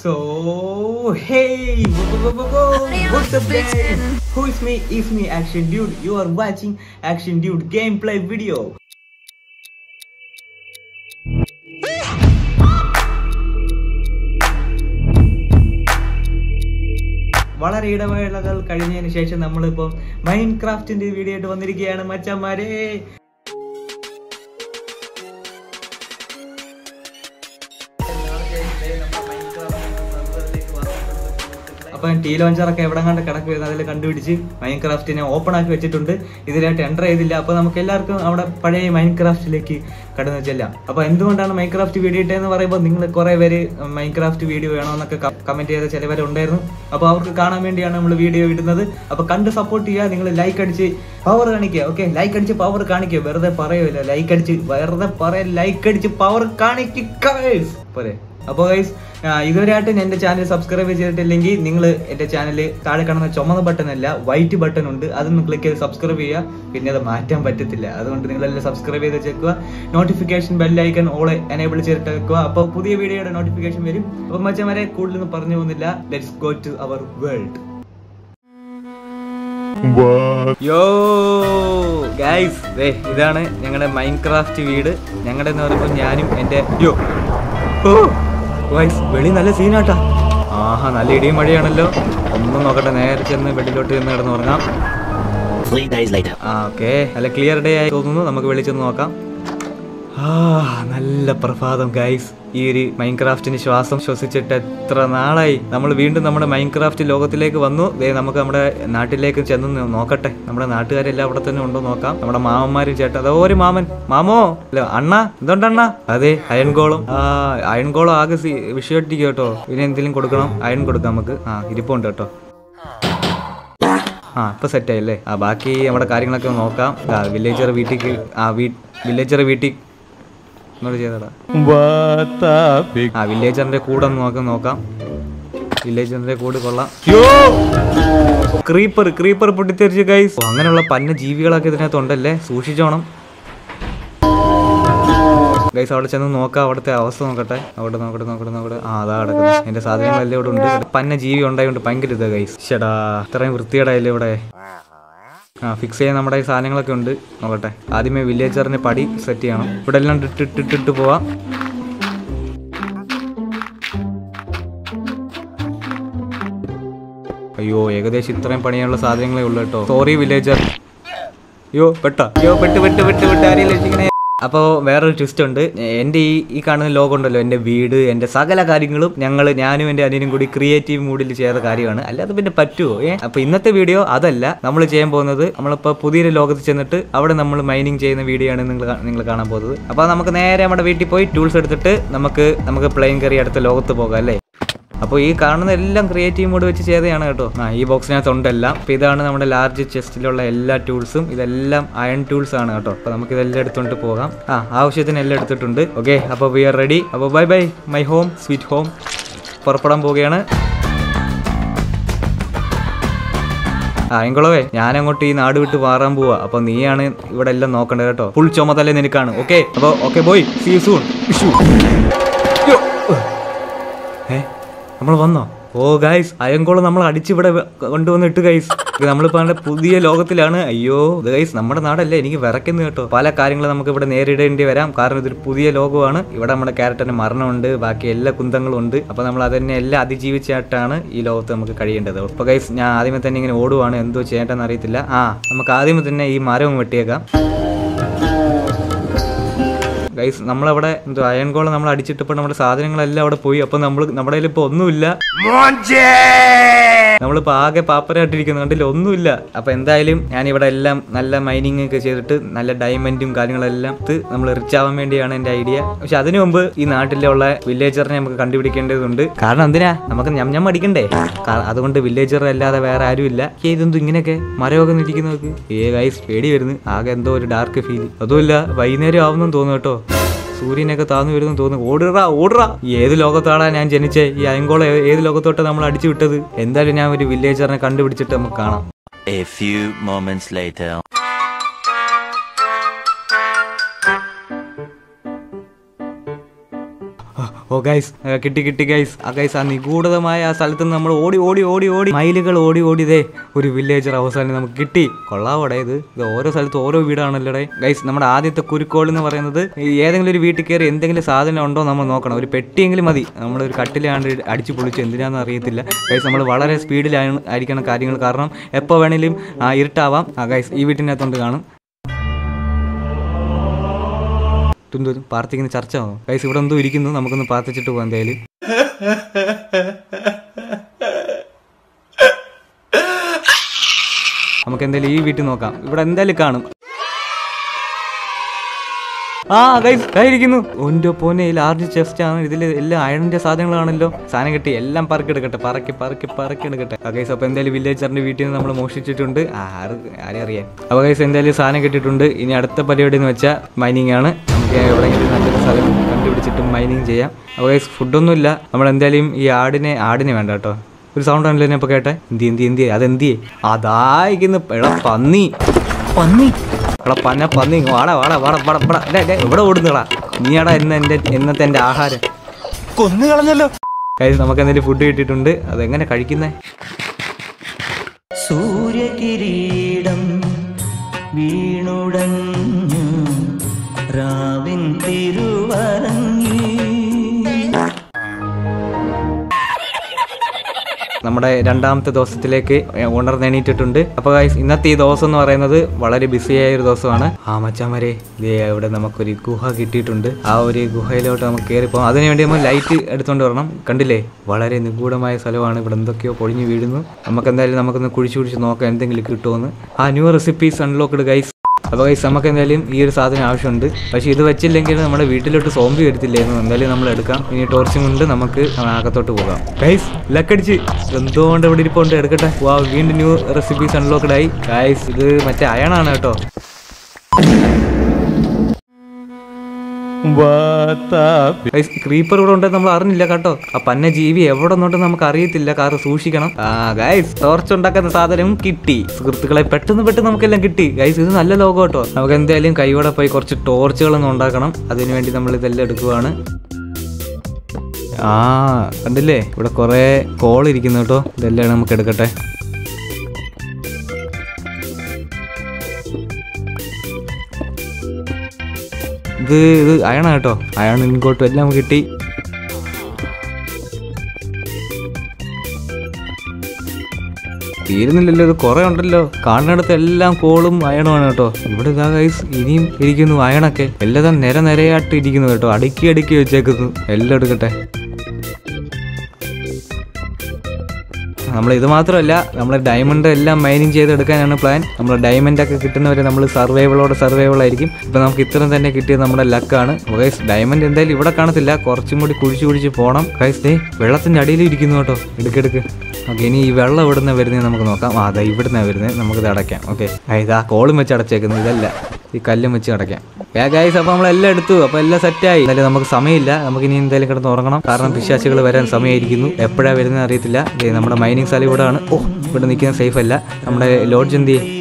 So, hey, whoa, whoa, whoa, whoa, what's up guys? Who is me? It's me, Action Dude. You are watching Action Dude gameplay video. വളരെ ഇടവേളകൾ കഴിഞ്ഞതിന് ശേഷം നമ്മളിപ്പം mine ക്രാഫ്റ്റിന്റെ video ആയിട്ട് വന്നിരിക്കുകയാണ് മച്ചന്മാരെ അപ്പം ടീ ലോഞ്ചറൊക്കെ എവിടെ കണ്ട് കിടക്കുമായിരുന്നു അതിൽ കണ്ടുപിടിച്ച് മൈൻ ക്രാഫ്റ്റിനെ ഓപ്പൺ ആക്കി വെച്ചിട്ടുണ്ട് ഇതിലായിട്ട് എൻ്റർ ചെയ്തില്ല അപ്പോൾ നമുക്ക് എല്ലാവർക്കും അവിടെ പഴയ മൈൻ ക്രാഫ്റ്റിലേക്ക് കടന്നു ചെല്ലാം അപ്പോൾ എന്തുകൊണ്ടാണ് മൈൻ ക്രാഫ്റ്റ് വീഡിയോ ഇട്ടതെന്ന് പറയുമ്പോൾ നിങ്ങൾ കുറേ പേര് മൈൻ ക്രാഫ്റ്റ് വീഡിയോ വേണമെന്നൊക്കെ കമൻറ്റ് ചെയ്ത ചിലവരുണ്ടായിരുന്നു അപ്പോൾ അവർക്ക് കാണാൻ വേണ്ടിയാണ് നമ്മൾ വീഡിയോ ഇടുന്നത് അപ്പോൾ കണ്ട് സപ്പോർട്ട് ചെയ്യുക നിങ്ങൾ ലൈക്ക് അടിച്ച് പവർ കാണിക്കുക ഓക്കെ ലൈക്ക് അടിച്ച് പവർ കാണിക്കുക വെറുതെ പറയുമല്ലോ ലൈക്ക് അടിച്ച് വെറുതെ പറയാ ലൈക്ക് അടിച്ച് പവർ കാണിക്കുക പോരെ അപ്പോൾ ഗൈസ് ഇതുവരെയായിട്ട് എൻ്റെ ചാനൽ സബ്സ്ക്രൈബ് ചെയ്തിട്ടില്ലെങ്കിൽ നിങ്ങൾ എൻ്റെ ചാനൽ താഴെ കാണുന്ന ചുമന്ന ബട്ടൺ അല്ല വൈറ്റ് ബട്ടൺ ഉണ്ട് അതൊന്ന് ക്ലിക്ക് ചെയ്ത് സബ്സ്ക്രൈബ് ചെയ്യുക പിന്നെ അത് മാറ്റാൻ പറ്റത്തില്ല അതുകൊണ്ട് നിങ്ങളെല്ലാം സബ്സ്ക്രൈബ് ചെയ്ത് വെച്ചേക്കുക നോട്ടിഫിക്കേഷൻ ബെല്ലൈക്കൺ ഓളെ എനേബിൾ ചെയ്തിട്ട് വെക്കുക അപ്പോൾ പുതിയ വീഡിയോയുടെ നോട്ടിഫിക്കേഷൻ വരും അപ്പം മച്ചന്മാരെ കൂടുതലൊന്നും പറഞ്ഞു പോകുന്നില്ല let's go to our world yo guys ദേ ഇതാണ് ഞങ്ങളുടെ മൈൻഡ് ക്രാഫ്റ്റ് വീട് ഞങ്ങളുടെ എന്ന് പറയുമ്പോൾ ഞാനും എൻ്റെ യോ ഓ ഗൈസ് വെളി നല്ല സീനാട്ടാ ആഹാ നല്ല ഇടിയും മഴയാണല്ലോ ഒന്നും നോക്കട്ടെ നേരെ ചെന്ന് വെളിയിലോട്ട് ചെന്ന് കിടന്ന് ഉറങ്ങാം Three days later. ആ ഓക്കെ നല്ല ക്ലിയർ ഡേ ആയി തോന്നുന്നു നമുക്ക് വെളിയിൽ ചെന്ന് നോക്കാം ആ നല്ല പ്രഭാതം ഗൈസ് ഈ ഒരു മൈൻക്രാഫ്റ്റിന് ശ്വാസം ശ്വസിച്ചിട്ട് എത്ര നാളായി നമ്മൾ വീണ്ടും നമ്മുടെ മൈൻക്രാഫ്റ്റ് ലോകത്തിലേക്ക് വന്നു ദേ നമുക്ക് നമ്മുടെ നാട്ടിലേക്ക് ചെന്ന് നോ- നോക്കട്ടെ നമ്മുടെ നാട്ടുകാരെല്ലാം അവിടെ തന്നെ ഉണ്ടോ നോക്കാം നമ്മുടെ മാമന്മാരും ചേട്ടാ അതോ ഒരു മാമൻ മാമോ അല്ല അണ്ണ എന്തുണ്ട് അണ്ണ അതെ അയൺഗോളം ആ അയൺഗോളം ആകെ സി- വിഷയമായിട്ടിരിക്കും കേട്ടോ പിന്നെ എന്തെങ്കിലും കൊടുക്കണം അയൺ കൊടുക്കാം നമുക്ക് ആ ഇരിപ്പുണ്ട് കേട്ടോ ആ ഇപ്പൊ സെറ്റ് ആയില്ലേ ആ ബാക്കി നമ്മുടെ കാര്യങ്ങളൊക്കെ ഒന്ന് നോക്കാം ആ വില്ലേജർ വീട്ടിക്ക് ആ വീ വില്ലേജർ വീട്ടിൽ ഇങ്ങോട്ട് ചെയ്തടാ ആ വില്ലേജറിന്റെ കൂടെ ഒന്ന് നോക്കാം നോക്കാം വില്ലേജറിന്റെ കൂടെ കൊള്ളാം ക്രീപ്പർ ക്രീപ്പർ പൊട്ടിത്തെറിച്ച് ഗൈസ് അങ്ങനെയുള്ള പന്ന ജീവികളൊക്കെ ഇതിനകത്ത് ഉണ്ടല്ലേ സൂക്ഷിച്ചോണം ഗൈസ് അവിടെ ചെന്ന് നോക്കാം അവിടുത്തെ അവസ്ഥ നോക്കട്ടെ അവിടെ നോക്കട്ടെ നോക്കട്ടെ നോക്കട്ടെ ആ അതാ കിടക്കുന്നത് എന്റെ സാധനങ്ങളെല്ലാം ഇവിടെ ഉണ്ട് പന്ന ജീവി ഉണ്ടായതുകൊണ്ട് ഭയങ്കര ഇതാ ഗൈസ് ചേടാ ഇത്രയും വൃത്തികേടായില്ലേ ഇവിടെ ആ ഫിക്സ് ചെയ്യാൻ നമ്മുടെ ഈ സാധനങ്ങളൊക്കെ ഉണ്ട് നോക്കട്ടെ ആദ്യമേ വില്ലേജറിന് പടി സെറ്റ് ചെയ്യണം ഇവിടെ എല്ലാം ഇട്ട് ഇട്ട് ഇട്ട് ഇട്ട് പോവാം അയ്യോ ഏകദേശം ഇത്രയും പണിയാനുള്ള സാധനങ്ങളേ ഉള്ളൂ കേട്ടോ സോറി വില്ലേജർ അയ്യോ പെട്ട അയ്യോ പെട്ട് പെട്ട് പെട്ട് പെട്ട് ആരെയും രക്ഷിക്കണേ അപ്പോൾ വേറൊരു ട്വിസ്റ്റ് ഉണ്ട് എൻ്റെ ഈ ഈ കാണുന്ന ലോകം ഉണ്ടല്ലോ എൻ്റെ വീട് എൻ്റെ സകല കാര്യങ്ങളും ഞങ്ങൾ ഞാനും എൻ്റെ അനിയനും കൂടി ക്രിയേറ്റീവ് മൂഡിൽ ചെയ്ത കാര്യമാണ് അല്ലാതെ പിന്നെ പറ്റുമോ ഏ അപ്പോൾ ഇന്നത്തെ വീഡിയോ അതല്ല നമ്മൾ ചെയ്യാൻ പോകുന്നത് നമ്മളിപ്പോൾ പുതിയൊരു ലോകത്ത് ചെന്നിട്ട് അവിടെ നമ്മൾ മൈനിങ് ചെയ്യുന്ന വീഡിയോ ആണ് നിങ്ങൾ നിങ്ങൾ കാണാൻ പോകുന്നത് അപ്പോൾ നമുക്ക് നേരെ നമ്മുടെ വീട്ടിൽ പോയി ടൂൾസ് എടുത്തിട്ട് നമുക്ക് നമുക്ക് പ്ലെയിൻ കയറി അടുത്ത ലോകത്ത് പോകാം അല്ലേ അപ്പോൾ ഈ കാണുന്ന എല്ലാം ക്രിയേറ്റീവ് മോഡ് വെച്ച് ചെയ്തതാണ് കേട്ടോ ആ ഈ ബോക്സിനകത്ത് ഉണ്ടെല്ലാം അപ്പോൾ ഇതാണ് നമ്മുടെ ലാർജ് ചെസ്റ്റിലുള്ള എല്ലാ ടൂൾസും ഇതെല്ലാം അയൺ ടൂൾസ് ആണ് കേട്ടോ അപ്പോൾ നമുക്ക് ഇതെല്ലാം എടുത്തുകൊണ്ട് പോകാം ആ ആവശ്യത്തിന് എല്ലാം എടുത്തിട്ടുണ്ട് ഓക്കെ അപ്പോൾ വി ആർ റെഡി അപ്പോൾ bye bye my home sweet home പുറപ്പെടാൻ പോവുകയാണ് ആ എങ്കുളവേ ഞാൻ അങ്ങോട്ട് ഈ നാട് വിട്ട് മാറാൻ പോവാ അപ്പൊ നീയാണ് ഇവിടെ എല്ലാം നോക്കേണ്ടത് കേട്ടോ ഫുൾ ചുമതല നിനക്കാണ് ഓക്കെ അപ്പൊ ഓക്കെ ബോയ് സീ സൂൺ ഏ നമ്മൾ വന്നോ ഓ ഗൈസ് അയങ്കോളം നമ്മൾ അടിച്ചിവിടെ വെ- കൊണ്ടുവന്നിട്ട് ഗൈസ് നമ്മളിപ്പോ നമ്മുടെ പുതിയ ലോകത്തിലാണ് അയ്യോ ഇത് ഗൈസ് നമ്മുടെ നാടല്ലേ എനിക്ക് വിറയ്ക്കുന്നു കേട്ടോ പല കാര്യങ്ങളും നമുക്ക് ഇവിടെ നേരിടേണ്ടി വരാം കാരണം ഇതൊരു പുതിയ ലോകമാണ് ഇവിടെ നമ്മുടെ ക്യാരക്ടറിന് മരണമുണ്ട് ബാക്കി എല്ലാ കുന്തങ്ങളും ഉണ്ട് അപ്പൊ നമ്മൾ അതന്നെ എല്ലാം അതിജീവിച്ചായിട്ടാണ് ഈ ലോകത്ത് നമുക്ക് കഴിയേണ്ടത് അപ്പൊ ഗൈസ് ഞാൻ ആദ്യമേ തന്നെ ഇങ്ങനെ ഓടുവാണ് എന്തോ ചെയ്യേണ്ടെന്ന് അറിയത്തില്ല ആ നമുക്ക് ആദ്യമേ തന്നെ ഈ മരം വെട്ടിയേക്കാം ഗൈസ് നമ്മളവിടെ എന്തോ അയൺ ഗോളം നമ്മൾ അടിച്ചിട്ടപ്പോൾ നമ്മുടെ സാധനങ്ങളെല്ലാം അവിടെ പോയി അപ്പൊ നമ്മൾ നമ്മുടെ കയ്യിൽ ഇപ്പൊ ഒന്നുമില്ല നമ്മളിപ്പോ ആകെ പാപ്പരായിട്ടിരിക്കുന്നു കണ്ടില്ല ഒന്നുമില്ല അപ്പൊ എന്തായാലും ഞാൻ ഇവിടെ എല്ലാം നല്ല മൈനിങ് ഒക്കെ ചെയ്തിട്ട് നല്ല ഡയമണ്ടും കാര്യങ്ങളെല്ലാം ഇത് നമ്മൾ റിച്ച് ആവാൻ വേണ്ടിയാണ് എന്റെ ഐഡിയ പക്ഷെ അതിനു മുമ്പ് ഈ നാട്ടിലുള്ള വില്ലേജറിനെ നമുക്ക് കണ്ടുപിടിക്കേണ്ടതുണ്ട് കാരണം എന്തിനാ നമുക്ക് ഞം ഞം അടിക്കണ്ടേ കാ- അതുകൊണ്ട് വില്ലേജർ അല്ലാതെ വേറെ ആരും ഇല്ല ഏ, ഇതെന്തോ ഇങ്ങനെയൊക്കെ മരമൊക്കെ നിൽക്കുന്നവർക്ക് ഏ ഗൈസ് പേടി വരുന്നു ആകെ എന്തോ ഒരു ഡാർക്ക് ഫീൽ അതുമില്ല വൈകുന്നേരം ആവുന്നെന്ന് തോന്നുന്നു കേട്ടോ സൂര്യനൊക്കെ താന്നു വരുന്നു തോന്നുന്നു ഓടുറാ ഓടുറാ ഏത് ലോകത്താടാ ഞാൻ ജനിച്ചേ ഈ അയങ്കോള ഏത് ലോകത്തോട്ടാ നമ്മൾ അടിച്ചു വിട്ടത് എന്തായാലും ഞാൻ ഒരു വില്ലേജറിനെ കണ്ടുപിടിച്ചിട്ട് നമുക്ക് കാണാം A few moments later. ഓ ഗൈസ് കിട്ടി കിട്ടി ഗൈസ് ആ ഗൈസ് ആ നിഗൂഢതമായ ആ സ്ഥലത്ത് നിന്ന് നമ്മൾ ഓടി ഓടി ഓടി ഓടി മൈലുകൾ ഓടി ഓടി ഇതേ ഒരു വില്ലേജർ അവസാനം നമുക്ക് കിട്ടി കൊള്ളാവോടെ ഇത് ഇത് ഓരോ സ്ഥലത്ത് ഓരോ വീടാണല്ലോടെ ഗൈസ് നമ്മുടെ ആദ്യത്തെ കുരുക്കോൾ എന്ന് പറയുന്നത് ഈ ഏതെങ്കിലും ഒരു വീട്ടിൽ കയറി എന്തെങ്കിലും സാധനം ഉണ്ടോ നമ്മൾ നോക്കണം ഒരു പെട്ടിയെങ്കിലും മതി നമ്മൾ ഒരു കട്ടിലാണ്ട് അടിച്ചു പൊളിച്ച് എന്തിനാണെന്ന് അറിയത്തില്ല ഗൈസ് നമ്മൾ വളരെ സ്പീഡിലാണ് ആയിരിക്കണം കാര്യങ്ങൾ കാരണം എപ്പോൾ വേണേലും ആ, ഇരുട്ടാവാം ആ ഗൈസ് ഈ വീട്ടിനകത്തോണ്ട് കാണും തുന്തോരും പ്രാർത്ഥിക്കുന്ന ചർച്ച ആണോ ഗൈസ് ഇവിടെ എന്തോ ഇരിക്കുന്നു നമുക്കൊന്ന് പ്രാർത്ഥിച്ചിട്ട് പോകാം എന്തായാലും നമുക്ക് എന്തായാലും ഈ വീട്ടിൽ നോക്കാം ഇവിടെ എന്തായാലും കാണും ആ ഗൈസ് ഇരിക്കുന്നു ഒന്റെ പോനെ ലാർജ് ചെസ്റ്റ് ആണ് ഇതിൽ എല്ലാം അയണിന്റെ സാധനങ്ങളാണല്ലോ സാധനം കിട്ടി എല്ലാം പറക്കെടുക്കട്ടെ പറക്കി പറക്കി പറക്കി എടുക്കട്ടെ ഗൈസ് അപ്പൊ എന്തായാലും വില്ലേജറിന്റെ വീട്ടിൽ നിന്ന് നമ്മൾ മോഷിച്ചിട്ടുണ്ട് ആര് ആരെ അറിയാൻ അപ്പൊ ഗൈസ് എന്തായാലും സാധനം കിട്ടിയിട്ടുണ്ട് ഇനി അടുത്ത പരിപാടി എന്ന് വെച്ചാൽ മൈനിങ് ആണ് നമുക്ക് എവിടെയെങ്കിലും നല്ലൊരു സ്ഥലം കണ്ടുപിടിച്ചിട്ട് മൈനിങ് ചെയ്യാം അപ്പൊ ഗൈസ് ഫുഡൊന്നുമില്ല നമ്മൾ എന്തായാലും ഈ ആടിനെ ആടിനെ വേണ്ട കേട്ടോ ഒരു സൗണ്ട് ആണല്ലോ ഞാൻ ഇപ്പൊ കേട്ടെ എന്തി എന്തി എന്തി അതെന്തിയേ അതായിക്കുന്നു എടാ പന്നി പന്നി എടാ പന്ന പന്നി ഇങ്ങ് വാടാ വാടാ വാടാ വാടാ വാടാ ഡേ, ഡേ, ഇവിടെ ഓടുന്നടാ നീയാടാ ഇന്ന് എൻ്റെ ഇന്നത്തെ എൻ്റെ ആഹാരം കൊന്നു കളഞ്ഞല്ലോ കാര്യം നമുക്ക് എന്തെങ്കിലും ഫുഡ് കിട്ടിയിട്ടുണ്ട് അതെങ്ങനെ കഴിക്കുന്നേ സൂര്യകിരീടം വീണുടഞ്ഞു രാവിൻ തിരുവരങ്ങി നമ്മുടെ രണ്ടാമത്തെ ദിവസത്തിലേക്ക് ഉണർന്നെണീറ്റിട്ടുണ്ട് അപ്പോൾ ഗൈസ് ഇന്നത്തെ ഈ ദിവസം എന്ന് പറയുന്നത് വളരെ ബിസിയായ ഒരു ദിവസമാണ് ആ മച്ചാമരെ ദേ ഇവിടെ നമുക്കൊരു ഗുഹ കിട്ടിയിട്ടുണ്ട് ആ ഒരു ഗുഹയിലോട്ട് നമുക്ക് കയറി പോകാം അതിനുവേണ്ടി നമ്മൾ ലൈറ്റ് എടുത്തുകൊണ്ട് വരണം കണ്ടില്ലേ വളരെ നിഗൂഢമായ സ്ഥലമാണ് ഇവിടെ എന്തൊക്കെയോ പൊളിഞ്ഞു വീഴുന്നു നമുക്ക് എന്തായാലും നമുക്കൊന്ന് കുഴിച്ചു കുഴിച്ച് നോക്കാം എന്തെങ്കിലും കിട്ടുമെന്ന് ആ ന്യൂ റെസിപ്പീസ് അൺലോക്ക്ഡ് ഗൈസ് അപ്പോൾ ഗൈസ് നമുക്ക് എന്തായാലും ഈ ഒരു സാധനം ആവശ്യമുണ്ട് പക്ഷേ ഇത് വെച്ചില്ലെങ്കിൽ നമ്മുടെ വീട്ടിലോട്ട് സോംബി വരത്തില്ലായിരുന്നു എന്തായാലും നമ്മൾ എടുക്കാം ഇനി ടോർച്ചും കൊണ്ട് നമുക്ക് അകത്തോട്ട് പോകാം ഗൈസ് ലക്കടിച്ച് എന്തുകൊണ്ട് ഇവിടെ ഇരിപ്പുണ്ട് എടുക്കട്ടെ വാ വീണ്ടും ന്യൂ റെസിപ്പീസ് അൺലോക്ക്ഡ് ആയി ഗൈസ് ഇത് മറ്റേ അയണാണ് കേട്ടോ ഗൈസ് ക്രീപ്പർ ഇവിടെ ഉണ്ടെന്ന് നമ്മൾ അറിഞ്ഞില്ല കേട്ടോ ആ പന്ന ജീവി എവിടെ നിന്നോട്ട് നമുക്ക് അറിയത്തില്ല കാരണം സൂക്ഷിക്കണം ആ ഗൈസ് ടോർച്ച് ഉണ്ടാക്കുന്ന സാധനം കിട്ടി സുഹൃത്തുക്കളെ പെട്ടെന്ന് പെട്ടെന്ന് നമുക്കെല്ലാം കിട്ടി ഗൈസ് ഇത് നല്ല ലോകം കേട്ടോ നമുക്ക് എന്തായാലും കൈയോടെ പോയി കുറച്ച് ടോർച്ചുകളൊന്നും ഉണ്ടാക്കണം അതിനുവേണ്ടി നമ്മൾ ഇതെല്ലാം എടുക്കുവാണ് ആ കണ്ടില്ലേ ഇവിടെ കുറെ കോൾ ഇരിക്കുന്നു കേട്ടോ ഇതെല്ലാം നമുക്ക് എടുക്കട്ടെ ഇത് ഇത് അയണ കേട്ടോ അയൺ ഇൻകോട്ടും എല്ലാം നമുക്ക് കിട്ടി തീരുന്നില്ലല്ലോ ഇത് കുറെ ഉണ്ടല്ലോ കാണുന്നിടത്ത് എല്ലാം കോളും അയണുമാണ് കേട്ടോ ഇവിടെ ഇതാ ഗൈസ് ഇനിയും ഇരിക്കുന്നു അയണൊക്കെ എല്ലാം നിര നിരയായിട്ട് ഇരിക്കുന്നു കേട്ടോ അടുക്കി അടുക്കി വെച്ചേക്കുന്നു എല്ലാം എടുക്കട്ടെ നമ്മൾ ഇത് മാത്രമല്ല നമ്മൾ ഡയമണ്ട് എല്ലാം മൈനിങ് ചെയ്തെടുക്കാനാണ് പ്ലാൻ നമ്മൾ ഡയമണ്ട് ഒക്കെ കിട്ടുന്നവരെ നമ്മൾ സർവൈവളോടെ സർവൈവൾ ആയിരിക്കും ഇപ്പൊ നമുക്ക് ഇത്രയും തന്നെ കിട്ടിയത് നമ്മുടെ ലക്കാണ് ഗൈസ് ഡയമണ്ട് എന്തായാലും ഇവിടെ കാണത്തില്ല കുറച്ചും കൂടി കുഴിച്ച് കുഴിച്ച് പോകണം ഗൈസ് ദേ വെള്ളത്തിന്റെ അടിയിൽ ഇരിക്കുന്നു കേട്ടോ എടുക്കെടുക്ക് ഓക്കെ ഇനി ഈ വെള്ളം ഇവിടുന്ന് വരുന്നത് നമുക്ക് നോക്കാം ആ അതാ ഇവിടുന്ന് വരുന്നത് നമുക്കിത് അടയ്ക്കാം ഓക്കെ ഇതാ കോളും വെച്ച് അടച്ചേക്കുന്നത് ഇതല്ല ഈ കല്ലും വെച്ച് അടയ്ക്കാം ഏ ഗൈസ് അപ്പോൾ നമ്മളെല്ലാം എടുത്തു അപ്പോൾ എല്ലാം സെറ്റായി എന്തായാലും നമുക്ക് സമയമില്ല നമുക്ക് ഇനി എന്തായാലും കിടന്ന് ഉറങ്ങണം കാരണം പിശാച്ചുകൾ വരാൻ സമയമായിരിക്കുന്നു എപ്പോഴാണ് വരുന്നത് അറിയത്തില്ല ദേ നമ്മുടെ മൈനിങ് സ്ഥലം ഇവിടെ ആണ് ഓ ഇവിടെ നിൽക്കുന്നത് സേഫ് അല്ല നമ്മുടെ ലോഡ്ജ് എന്ത് ചെയ്യും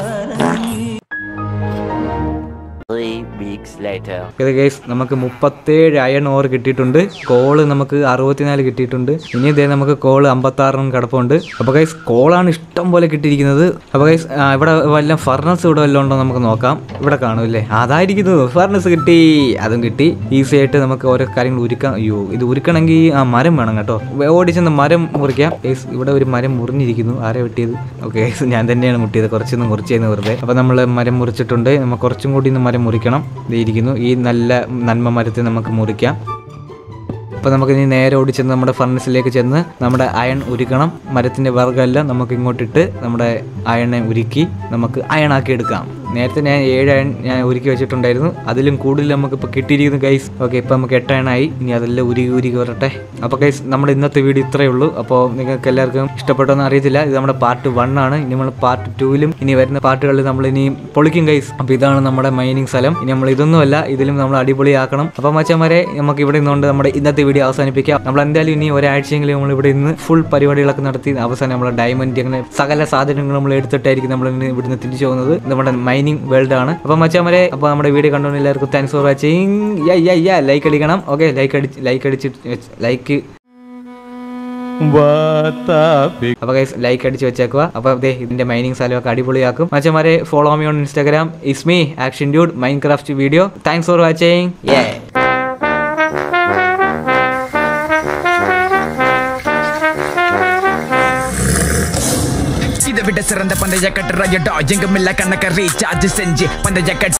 Three weeks later. ഇത് ഗൈസ് നമുക്ക് മുപ്പത്തേഴ് അയൺ ഓർ കിട്ടിയിട്ടുണ്ട് കോള് നമുക്ക് അറുപത്തിനാല് കിട്ടിയിട്ടുണ്ട് ഇനി ഇതേ നമുക്ക് കോള് അമ്പത്താറിനും കിടപ്പുണ്ട് അപ്പോൾ ഗൈസ് കോളാണ് ഇഷ്ടം പോലെ കിട്ടിയിരിക്കുന്നത് അപ്പോൾ ഗൈസ് ഇവിടെ വല്ല ഫർണസ് ഇവിടെ വല്ലതും ഉണ്ടോ നമുക്ക് നോക്കാം ഇവിടെ കാണും അല്ലേ അതായിരിക്കുന്നു ഫർണസ് കിട്ടി അതും കിട്ടി ഈസി ആയിട്ട് നമുക്ക് ഓരോ കാര്യങ്ങൾ ഉരുക്കാം അയ്യോ ഇത് ഉരുക്കണമെങ്കിൽ ആ മരം വേണം കേട്ടോ ഓടിച്ചെന്ന് മരം മുറിക്കാം ഗൈസ് ഇവിടെ ഒരു മരം മുറിഞ്ഞിരിക്കുന്നു ആരെ വെട്ടിയത് ഓക്കെ ഗൈസ് ഞാൻ തന്നെയാണ് മുട്ടിയത് കുറച്ചൊന്നും മുറിച്ചതെന്ന് വെറുതെ അപ്പോൾ നമ്മൾ മരം മുറിച്ചിട്ടുണ്ട് നമ്മൾ കുറച്ചും കൂടി ഇന്ന് മരം മുറിക്കണം ദേ ഇരിക്കുന്നു ഈ നല്ല നന്മ മരത്തെ നമുക്ക് മുറിക്കാം അപ്പോൾ നമുക്ക് ഇനി നേരെ ഓടിച്ചെന്ന് നമ്മുടെ ഫർണസിലേക്ക് ചെന്ന് നമ്മുടെ അയൺ ഉരുക്കണം മരത്തിൻ്റെ വർഗ്ഗമെല്ലാം നമുക്ക് ഇങ്ങോട്ടിട്ട് നമ്മുടെ അയണെ ഉരുക്കി നമുക്ക് അയണാക്കി എടുക്കാം നേരത്തെ ഞാൻ ഏഴ് അയൺ ഞാൻ ഉരുക്കി വെച്ചിട്ടുണ്ടായിരുന്നു അതിലും കൂടുതൽ നമുക്ക് ഇപ്പോൾ കിട്ടിയിരിക്കുന്നു ഗൈസ് ഓക്കെ ഇപ്പോൾ നമുക്ക് എട്ട് അയണായി ഇനി അതെല്ലാം ഉരുകി ഉരുകി വരട്ടെ അപ്പോൾ ഗൈസ് നമ്മുടെ ഇന്നത്തെ വീഡിയോ ഇത്രയേ ഉള്ളൂ അപ്പോൾ നിങ്ങൾക്ക് എല്ലാവർക്കും ഇഷ്ടപ്പെട്ടോന്ന് അറിയത്തില്ല ഇത് നമ്മുടെ പാർട്ട് വൺ ആണ് ഇനി നമ്മൾ പാർട്ട് ടൂവിലും ഇനി വരുന്ന പാർട്ടുകളിൽ നമ്മൾ ഇനി പൊളിക്കും ഗൈസ് അപ്പോൾ ഇതാണ് നമ്മുടെ മൈനിങ് സ്ഥലം ഇനി നമ്മൾ ഇതൊന്നുമല്ല ഇതിലും നമ്മൾ അടിപൊളിയാക്കണം അപ്പോൾ മച്ചന്മാരെ നമുക്ക് ഇവിടെ നിന്നുകൊണ്ട് നമ്മുടെ ഇന്നത്തെ വീഡിയോ അവസാനിപ്പിക്കാം നമ്മൾ എന്തായാലും ഇനി ഒരാഴ്ചയെങ്കിലും നമ്മൾ ഇവിടെ ഇന്ന് ഫുൾ പരിപാടികളൊക്കെ നടത്തി അവസാനം നമ്മുടെ ഡയമണ്ട് അങ്ങനെ സകല സാധനങ്ങൾ നമ്മൾ എടുത്തിട്ടായിരിക്കും നമ്മൾ ഇന്ന് ഇവിടുന്ന് തിരിച്ചു പോകുന്നത് നമ്മുടെ മൈനിങ് മൈനിങ് വേൾഡ് ആണ് അപ്പൊ മച്ചാമരെ അപ്പൊ നമ്മുടെ വീഡിയോ കണ്ടുകൊണ്ട് എല്ലാവർക്കും thanks for watching yeah yeah yeah like അടിക്കണം ഓക്കെ ലൈക്ക് അടിച്ച് ലൈക്ക് അടിച്ചിട്ട് ലൈക്ക് അപ്പൊ ഗൈസ് ലൈക്ക് അടിച്ച് വെച്ചേക്കുക അപ്പൊ ദേ ഇതിന്റെ മൈനിങ് സ്ഥലമൊക്കെ അടിപൊളിയാക്കും മച്ചന്മാരെ follow me on Instagram is me action dude Minecraft video thanks for watching yeah இதை விட சிறந்த பந்தய கட்டுறாயடா எங்குமில்ல கணக்க ரீசார்ஜ் செஞ்சு பந்தய கட்டு